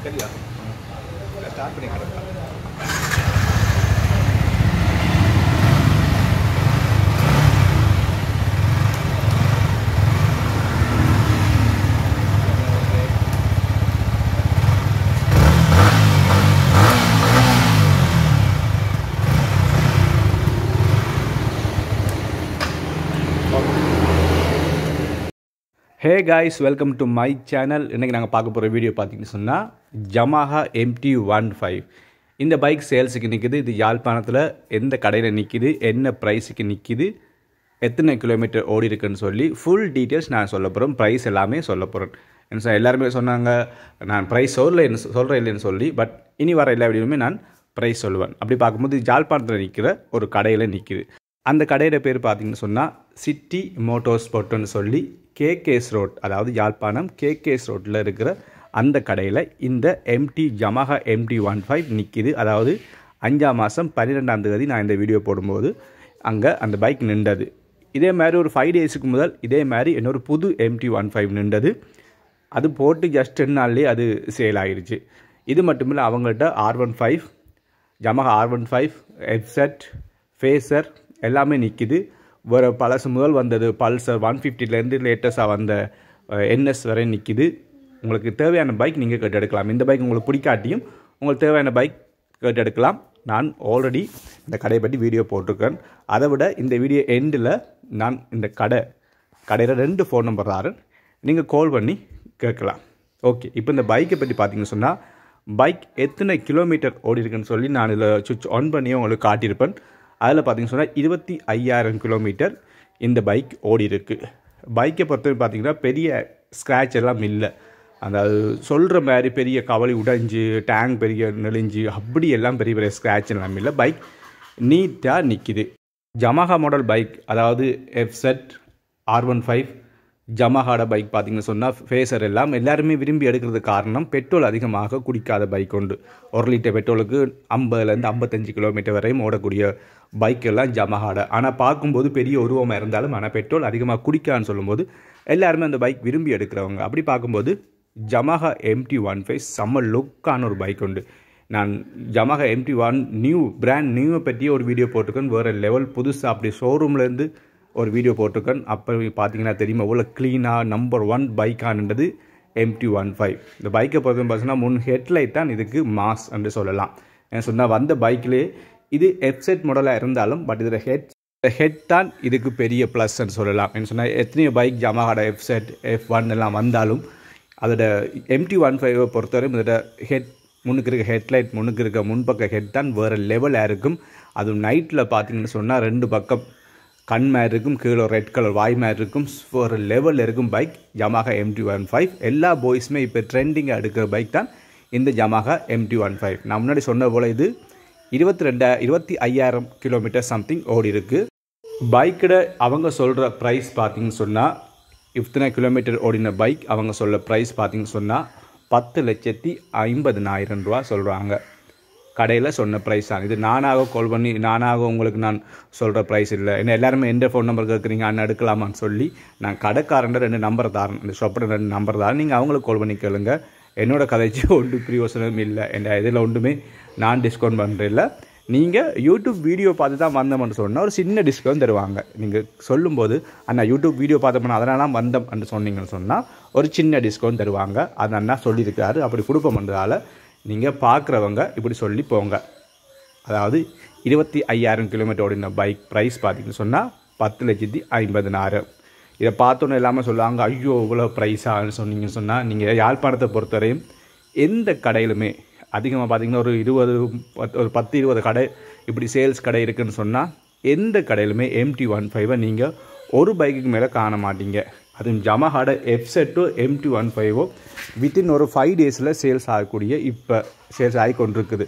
சரியா ஸ்டார்ட் பண்ணி கிடக்கலாம் hey guys welcome to my channel இன்றைக்கி நாங்கள் பார்க்க போகிற வீடியோ பார்த்தீங்கன்னு சொன்னால் ஜமாஹா எம்டி ஒன் ஃபைவ் இந்த பைக் சேல்ஸுக்கு நிற்கிது இது யாழ்ப்பாணத்தில் எந்த கடையில் நிற்கிது என்ன ப்ரைஸுக்கு நிற்கிது எத்தனை கிலோமீட்டர் ஓடி இருக்குன்னு சொல்லி ஃபுல் டீட்டெயில்ஸ் நான் சொல்ல போகிறேன் ப்ரைஸ் எல்லாமே சொல்ல போகிறேன் என்ன சார் எல்லாருமே சொன்னாங்க நான் ப்ரைஸ் சொல்ல சொல்கிறேன் இல்லைன்னு சொல்லி பட் இனி வர எல்லா வீடியோவுமே நான் ப்ரைஸ் சொல்லுவேன் அப்படி பார்க்கும்போது யாழ்ப்பாணத்தில் நிற்கிற ஒரு கடையில் நிற்கிது அந்த கடையோட பேர் பார்த்தீங்கன்னு சொன்னால் சிட்டி மோட்டோ ஸ்போர்ட்னு சொல்லி கேகேஎஸ் ரோட் அதாவது யாழ்ப்பாணம் கேகேஎஸ் ரோட்டில் இருக்கிற அந்த கடையில் இந்த MT Yamaha MT one five நிற்கிது அதாவது அஞ்சாம் மாதம் பன்னிரெண்டாம் தேதி நான் இந்த வீடியோ போடும்போது அங்கே அந்த பைக் நின்றது இதே மாதிரி ஒரு ஃபைவ் டேஸுக்கு முதல் இதே மாதிரி இன்னொரு புது எம்டி ஒன் ஃபைவ் நின்றது அது போட்டு ஜஸ்ட் ரெண்டு நாள்லேயே அது சேல் ஆகிடுச்சு இது மட்டும் இல்லை அவங்கள்ட்ட R one five Yamaha R one five ஹெட்செட் ஃபேஸர் எல்லாமே நிற்கிது வேறு பழசு முதல் வந்தது பல்சர் ஒன் ஃபிஃப்டிலேருந்து லேட்டஸ்ட்டாக வந்த என்எஸ் வரை நிற்கிது உங்களுக்கு தேவையான பைக் நீங்கள் கேட்டு எடுக்கலாம் இந்த பைக் உங்களுக்கு பிடிக்காட்டியும் உங்களுக்கு தேவையான பைக் கேட்டு எடுக்கலாம் நான் ஆல்ரெடி இந்த கடையை பற்றி வீடியோ போட்டிருக்கேன் அதை விட இந்த வீடியோ எண்டில் நான் இந்த கடை கடையில் ரெண்டு ஃபோன் நம்பர் தாரேன் நீங்கள் கால் பண்ணி கேட்கலாம் ஓகே இப்போ இந்த பைக்கை பற்றி பார்த்தீங்கன்னு சொன்னால் பைக் எத்தனை கிலோமீட்டர் ஓடி இருக்குன்னு சொல்லி நான் இதில் சுவிட்ச் ஆன் பண்ணி உங்களுக்கு காட்டியிருப்பேன் அதில் பார்த்தீங்கன்னு சொன்னால் இருபத்தி ஐயாயிரம் கிலோமீட்டர் இந்த பைக் ஓடி இருக்கு பைக்கை பொறுத்தவரை பார்த்தீங்கன்னா பெரிய ஸ்க்ராட்ச் எல்லாம் இல்லை அந்த அது சொல்கிற மாதிரி பெரிய கவலை உடைஞ்சு டேங்க் பெரிய நெளிஞ்சு அப்படி எல்லாம் பெரிய பெரிய ஸ்க்ராட்ச் எல்லாம் இல்லை பைக் நீட்டாக நிற்கிது ஜமஹா மாடல் பைக் அதாவது எஃப்செட் ஆர் ஒன் ஃபைவ் ஜமஹாட பைக் பார்த்தீங்கன்னு சொன்னால் ஃபேஸர் எல்லாம் எல்லாருமே விரும்பி எடுக்கிறது காரணம் பெட்ரோல் அதிகமாக குடிக்காத பைக் உண்டு ஒரு லிட்டர் பெட்ரோலுக்கு ஐம்பதுலேருந்து ஐம்பத்தஞ்சு கிலோமீட்டர் வரையும் ஓடக்கூடிய பைக் எல்லாம் ஜமஹாட ஆனால் பார்க்கும்போது பெரிய உருவமாக இருந்தாலும் ஆனால் பெட்ரோல் அதிகமாக குடிக்கான்னு சொல்லும்போது எல்லாருமே அந்த பைக் விரும்பி எடுக்கிறவங்க அப்படி பார்க்கும்போது ஜமஹா எம்டி ஒன் ஃபைவ் செம்ம லுக்கான ஒரு பைக் உண்டு நான் Yamaha MT one new brand நியூவை பற்றி ஒரு வீடியோ போட்டிருக்கேன் வேறு லெவல் புதுசாக அப்படி ஷோரூம்லேருந்து ஒரு வீடியோ போட்டிருக்கேன் அப்போ பார்த்தீங்கன்னா தெரியுமா எவ்வளோ க்ளீனாக நம்பர் ஒன் பைக்கானது எம்டி ஒன் ஃபைவ் இந்த பைக்கை பொறுத்த பார்த்தீங்கன்னா முன் ஹெட்லைட் தான் இதுக்கு மாஸ் என்று சொல்லலாம் ஏன் சொன்னால் வந்த பைக்லேயே இது ஹெட்செட் மாடலாக இருந்தாலும் பட் இதில் ஹெட் ஹெட் தான் இதுக்கு பெரிய ப்ளஸ்ன்னு சொல்லலாம் என்ன சொன்னால் எத்தனையோ பைக் ஜமாகோட எஃப் செட் எஃப் ஒன் எல்லாம் வந்தாலும் அதோட எம்டி ஒன் ஃபைவை பொறுத்தவரை இதோட ஹெட் முன்னுக்கு இருக்க ஹெட்லைட் முன்னுக்கு இருக்க முன்பக்க ஹெட் தான் வேறு லெவலாக இருக்கும் அதுவும் நைட்டில் பார்த்தீங்கன்னு சொன்னால் ரெண்டு பக்கம் கண் மாதிரி இருக்கும் கீழே ரெட் கலர் வாய் மாதிரி இருக்கும் ஒரு லெவலில் இருக்கும் பைக் ஜமாகா எம்டி ஒன் ஃபைவ் எல்லா பாய்ஸுமே இப்போ ட்ரெண்டிங்காக எடுக்கிற பைக் தான் இந்த ஜமாகா எம்டி ஒன் ஃபைவ் நான் முன்னாடி சொன்ன போல் இது இருபத்தி ரெண்டா இருபத்தி ஐயாயிரம் கிலோமீட்டர் சம்திங் ஓடி இருக்குது பைக்கிட அவங்க சொல்கிற ப்ரைஸ் பார்த்தீங்கன்னு சொன்னால் இத்தனை கிலோமீட்டர் ஓடின பைக் அவங்க சொல்ல ப்ரைஸ் பார்த்தீங்கன்னு சொன்னால் பத்து லட்சத்தி ஐம்பதுனாயிரம் ரூபா சொல்கிறாங்க கடையில் சொன்ன ப்ரைஸ் தான் இது நானாக கால் பண்ணி நானாக உங்களுக்கு நான் சொல்கிற ப்ரைஸ் இல்லை என்ன எல்லாருமே எந்த ஃபோன் நம்பர் கேட்குறீங்க அண்ணன் எடுக்கலாமான்னு சொல்லி நான் கடைக்காரன் ரெண்டு நம்பர் தரேன் இந்த ஷாப்பில் ரெண்டு நம்பர் தரேன் நீங்கள் அவங்களுக்கு கால் பண்ணி கேளுங்க என்னோட கதைச்சு ஒன்றும் பிரயோசனம் இல்லை என் இதில் ஒன்றுமே நான் டிஸ்கவுண்ட் பண்ணுறதில்ல நீங்கள் யூடியூப் வீடியோ பார்த்து தான் வந்தோம்னு சொன்னால் ஒரு சின்ன டிஸ்கவுண்ட் தருவாங்க நீங்கள் சொல்லும்போது அண்ணா யூடியூப் வீடியோ பார்த்தோம்னா அதனால வந்தோம் என்று சொன்னீங்கன்னு சொன்னால் ஒரு சின்ன டிஸ்கவுண்ட் தருவாங்க அது அண்ணா சொல்லியிருக்காரு அப்படி கொடுப்போம்ன்றதால நீங்கள் பார்க்குறவங்க இப்படி சொல்லி போங்க அதாவது இருபத்தி ஐயாயிரம் கிலோமீட்டர் ஓடின பைக் ப்ரைஸ் பார்த்தீங்கன்னு சொன்னால் பத்து லட்சத்தி ஐம்பதுனாயிரம் இதை பார்த்தோன்னே இல்லாமல் சொல்லுவாங்க ஐயோ இவ்வளோ ப்ரைஸான்னு சொன்னீங்கன்னு சொன்னால் நீங்கள் யாழ்ப்பாணத்தை பொறுத்தவரையும் எந்த கடையிலுமே அதிகமாக பார்த்தீங்கன்னா ஒரு இருபது பத்து ஒரு பத்து இருபது கடை இப்படி சேல்ஸ் கடை இருக்குதுன்னு சொன்னால் எந்த கடையிலுமே எம்டி ஒன் ஃபைவை நீங்கள் ஒரு பைக்குக்கு மேலே காண மாட்டீங்க அதுவும் ஜமஹாட எஃப்செட்டோ எம்டி ஒன் ஃபைவோ வித்தின் ஒரு ஃபைவ் டேஸில் சேல்ஸ் ஆகக்கூடிய இப்போ சேல்ஸ் ஆகி கொண்டிருக்குது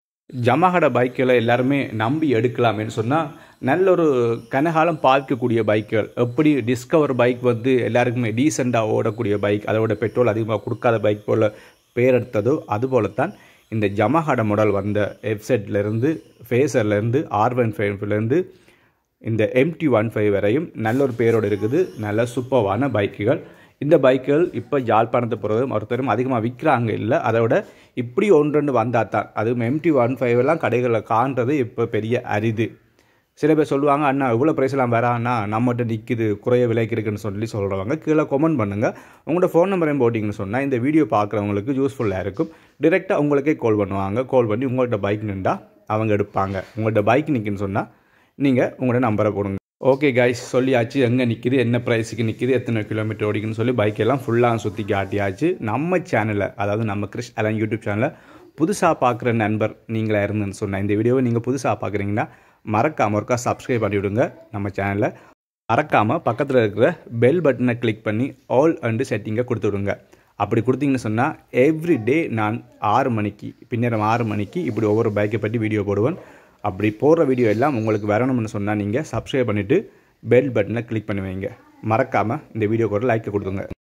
ஜமஹாட பைக்கில் எல்லாருமே நம்பி எடுக்கலாமேன்னு சொன்னால் நல்ல ஒரு கனகாலம் பார்க்கக்கூடிய பைக்குகள் எப்படி டிஸ்கவர் பைக் வந்து எல்லாருக்குமே டீசெண்டாக ஓடக்கூடிய பைக் அதோட பெட்ரோல் அதிகமாக கொடுக்காத பைக் போல் பேர் எடுத்ததோ அதுபோலத்தான் இந்த ஜமஹாட மாடல் வந்த வெப்சைட்லேருந்து ஃபேஸர்லேருந்து ஆர் ஒன் ஃபைவ்லேருந்து இந்த எம்டி ஒன் ஃபைவ் வரையும் நல்ல ஒரு பேரோடு இருக்குது நல்ல சூப்பர்வான பைக்குகள் இந்த பைக்குகள் இப்போ யாழ்ப்பாணத்தை பொறுத்தவரை ஒருத்தரும் அதிகமாக விற்கிறாங்க இல்லை அதை விட இப்படி ஒன்று ரெண்டு வந்தால் தான் அதுவும் எம்டி ஒன் ஃபைவ் எல்லாம் கடைகளில் காண்றது இப்போ பெரிய அரிது சில பேர் சொல்லுவாங்க அண்ணா இவ்வளோ ப்ரைஸ்லாம் வேற அண்ணா நம்மகிட்ட நிற்கிது குறைய விலைக்கு இருக்குன்னு சொல்லி சொல்கிறவங்க கீழே கமெண்ட் பண்ணுங்கள் உங்களோட ஃபோன் நம்பரையும் போட்டிங்கன்னு சொன்னால் இந்த வீடியோ பார்க்குறவங்களுக்கு யூஸ்ஃபுல்லாக இருக்கும் டிரெக்டாக உங்களுக்கே கால் பண்ணுவாங்க கால் பண்ணி உங்கள்கிட்ட பைக் நின்றா அவங்க எடுப்பாங்க உங்கள்கிட்ட பைக் நிற்குன்னு சொன்னால் நீங்கள் உங்களோட நம்பரை போடுங்க ஓகே கைஸ் சொல்லியாச்சு எங்கே நிற்கிது என்ன ப்ரைஸுக்கு நிற்கிது எத்தனை கிலோமீட்டர் ஓடிக்குன்னு சொல்லி பைக்கெல்லாம் ஃபுல்லாக சுற்றி காட்டியாச்சு நம்ம சேனலை அதாவது நம்ம கிறிஸ் அலன் யூடியூப் சேனலை புதுசாக பார்க்குற நண்பர் நீங்களா இருந்துன்னு சொன்னேன் இந்த வீடியோவை நீங்கள் புதுசாக பார்க்குறீங்கன்னா மறக்காம ஒருக்கா சப்ஸ்கிரைப் பண்ணி விடுங்க நம்ம சேனலை மறக்காமல் பக்கத்தில் இருக்கிற பெல் பட்டனை கிளிக் பண்ணி ஆல் அண்டு செட்டிங்கை கொடுத்து விடுங்க அப்படி கொடுத்தீங்கன்னு சொன்னால் எவ்ரி டே நான் ஆறு மணிக்கு பின்னரம் ஆறு மணிக்கு இப்படி ஒவ்வொரு பைக்கை பற்றி வீடியோ போடுவேன் அப்படி போடுற வீடியோ எல்லாம் உங்களுக்கு வரணும்னு சொன்னால் நீங்கள் சப்ஸ்கிரைப் பண்ணிவிட்டு பெல் பட்டனை கிளிக் பண்ணி வைங்க மறக்காமல் இந்த வீடியோக்கு ஒரு லைக்கை கொடுத்துங்க